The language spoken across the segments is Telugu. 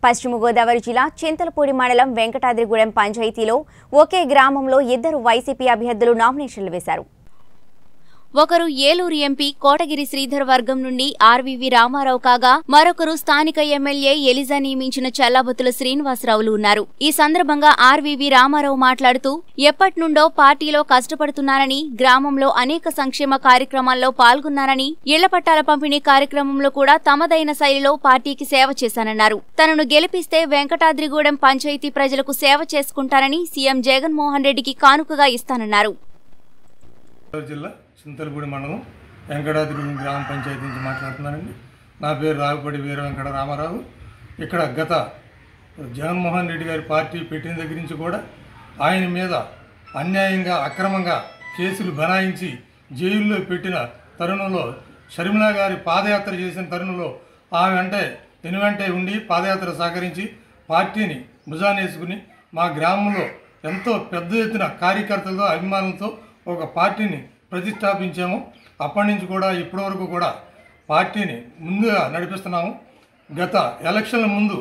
పశ్చిమ గోదావరి జిల్లా చింతలపూడి మండలం వెంకటాద్రిగూడెం పంచాయతీలో ఒకే గ్రామంలో ఇద్దరు వైసీపీ అభ్యర్థులు నామినేషన్లు వేశారు ఒకరు ఏలూరు ఎంపీ కోటగిరి శ్రీధర్ వర్గం నుండి ఆర్వీవి రామారావు కాగా మరొకరు స్థానిక ఎమ్మెల్యే ఎలిజా నియమించిన చల్లాబతుల శ్రీనివాసరావులు ఉన్నారు ఈ సందర్భంగా ఆర్వీవి రామారావు మాట్లాడుతూ ఎప్పటి నుండో పార్టీలో కష్టపడుతున్నానని గ్రామంలో అనేక సంక్షేమ కార్యక్రమాల్లో పాల్గొన్నానని ఇళ్ల పట్టాల పంపిణీ కార్యక్రమంలో కూడా తమదైన శైలిలో పార్టీకి సేవ చేశానన్నారు తనను గెలిపిస్తే వెంకటాద్రిగూడెం పంచాయతీ ప్రజలకు సేవ చేసుకుంటానని సీఎం జగన్మోహన్ రెడ్డికి కానుకగా ఇస్తానన్నారు గోదావరి జిల్లా చింతలపూడి మండలం వెంకటాద్రి గ్రామ పంచాయతీ నుంచి మాట్లాడుతున్నానండి నా పేరు రావిపడి వీర వెంకట రామారావు ఇక్కడ గత జగన్మోహన్ రెడ్డి గారి పార్టీ పెట్టిన దగ్గర నుంచి కూడా ఆయన మీద అన్యాయంగా అక్రమంగా కేసులు బనాయించి జైల్లో పెట్టిన తరుణంలో షర్మిల గారి పాదయాత్ర చేసిన తరుణంలో ఆమె వెంటే వెనువెంటే ఉండి పాదయాత్ర సహకరించి పార్టీని భుజానేసుకుని మా గ్రామంలో ఎంతో పెద్ద ఎత్తున కార్యకర్తలతో అభిమానులతో ఒక పార్టీని ప్రతిష్టాపించాము అప్పటి నుంచి కూడా ఇప్పటి వరకు కూడా పార్టీని ముందుగా నడిపిస్తున్నాము గత ఎలక్షన్ల ముందు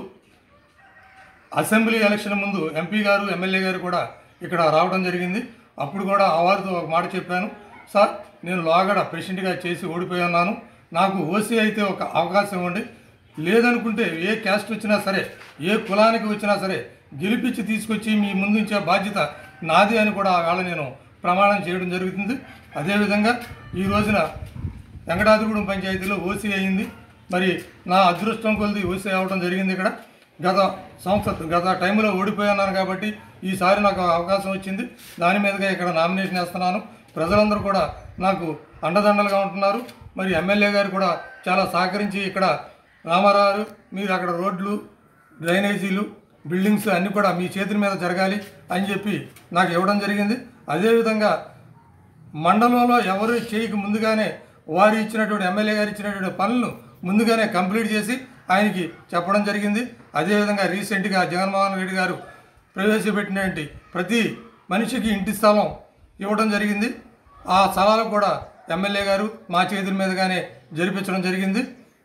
అసెంబ్లీ ఎలక్షన్ ముందు ఎంపీ గారు ఎమ్మెల్యే గారు కూడా ఇక్కడ రావడం జరిగింది అప్పుడు కూడా ఆ వారితో ఒక మాట చెప్పాను సార్ నేను లోగడ ప్రెసిడెంట్గా చేసి ఓడిపోయి ఉన్నాను నాకు ఓసీ అయితే ఒక అవకాశం ఇవ్వండి లేదనుకుంటే ఏ క్యాస్ట్ వచ్చినా సరే ఏ కులానికి వచ్చినా సరే గెలిపించి తీసుకొచ్చి మీ ముందు ఉంచే బాధ్యత నాది అని కూడా ఆవేళ నేను ప్రమాణం చేయడం జరుగుతుంది అదేవిధంగా ఈ రోజున వెంకటాద్రిగూడెం పంచాయతీలో ఓసీ అయింది మరి నా అదృష్టం కొలిది ఓసీ అవ్వడం జరిగింది ఇక్కడ గత సంవత్సరం గత టైంలో ఓడిపోయి కాబట్టి ఈసారి నాకు అవకాశం వచ్చింది దాని మీదుగా ఇక్కడ నామినేషన్ వేస్తున్నాను ప్రజలందరూ కూడా నాకు అండదండలుగా ఉంటున్నారు మరి ఎమ్మెల్యే గారు కూడా చాలా సహకరించి ఇక్కడ రామారావు గారు, మీరు అక్కడ రోడ్లు డ్రైనేజీలు బిల్డింగ్స్ అన్నీ కూడా మీ చేతుల మీద జరగాలి అని చెప్పి నాకు ఇవ్వడం జరిగింది అదేవిధంగా మండలంలో ఎవరు చేయక ముందుగానే వారు ఇచ్చినటువంటి ఎమ్మెల్యే గారు ఇచ్చినటువంటి పనులను ముందుగానే కంప్లీట్ చేసి ఆయనకి చెప్పడం జరిగింది అదేవిధంగా రీసెంట్గా జగన్మోహన్ రెడ్డి గారు ప్రవేశపెట్టినటువంటి ప్రతి మనిషికి ఇంటి స్థలం ఇవ్వడం జరిగింది ఆ స్థలాలు కూడా ఎమ్మెల్యే గారు మా చేతుల మీదుగానే జరిపించడం జరిగింది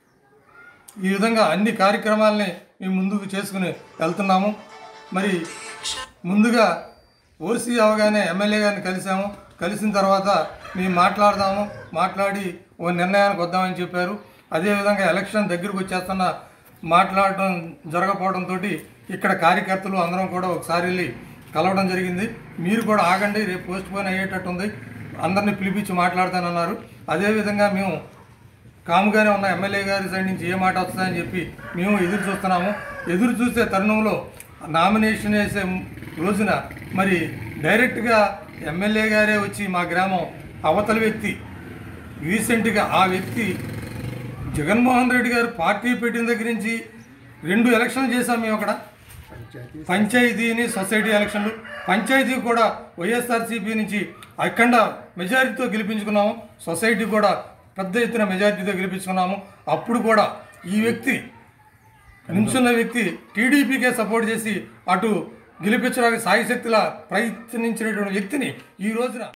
ఈ విధంగా అన్ని కార్యక్రమాలని మేము ముందుకు చేసుకుని వెళ్తున్నాము మరి ముందుగా ఓసీ అవగానే ఎమ్మెల్యే గారిని కలిసాము కలిసిన తర్వాత మేము మాట్లాడదాము మాట్లాడి ఓ నిర్ణయానికి వద్దామని చెప్పారు అదేవిధంగా ఎలక్షన్ దగ్గరకు వచ్చేస్తున్న మాట్లాడటం జరగకపోవడంతో ఇక్కడ కార్యకర్తలు అందరం కూడా ఒకసారి వెళ్ళి కలవడం జరిగింది మీరు కూడా ఆగండి రేపు పోస్ట్ పోన్ అయ్యేటట్టు ఉంది అందరినీ పిలిపించి మాట్లాడతానన్నారు అదేవిధంగా మేము కాముగానే ఉన్న ఎమ్మెల్యే గారి సైడ్ నుంచి ఏ మాట వస్తుందని చెప్పి మేము ఎదురు చూస్తున్నాము ఎదురు చూసే తరుణంలో నామినేషన్ వేసే రోజున మరి డైరెక్ట్గా ఎమ్మెల్యే గారే వచ్చి మా గ్రామం అవతల వ్యక్తి రీసెంట్గా ఆ వ్యక్తి జగన్మోహన్ రెడ్డి గారు పార్టీ పెట్టిన దగ్గర నుంచి రెండు ఎలక్షన్లు చేశాం మేము అక్కడ పంచాయతీని సొసైటీ ఎలక్షన్లు పంచాయతీ కూడా వైఎస్ఆర్సీపీ నుంచి అఖండ మెజారిటీతో గెలిపించుకున్నాము సొసైటీ కూడా పెద్ద ఎత్తున మెజారిటీతో గెలిపించుకున్నాము అప్పుడు కూడా ఈ వ్యక్తి నించున్న వ్యక్తి టీడీపీకే సపోర్ట్ చేసి అటు గెలిపించడానికి సాయశక్తిలా ప్రయత్నించినటువంటి వ్యక్తిని ఈ రోజున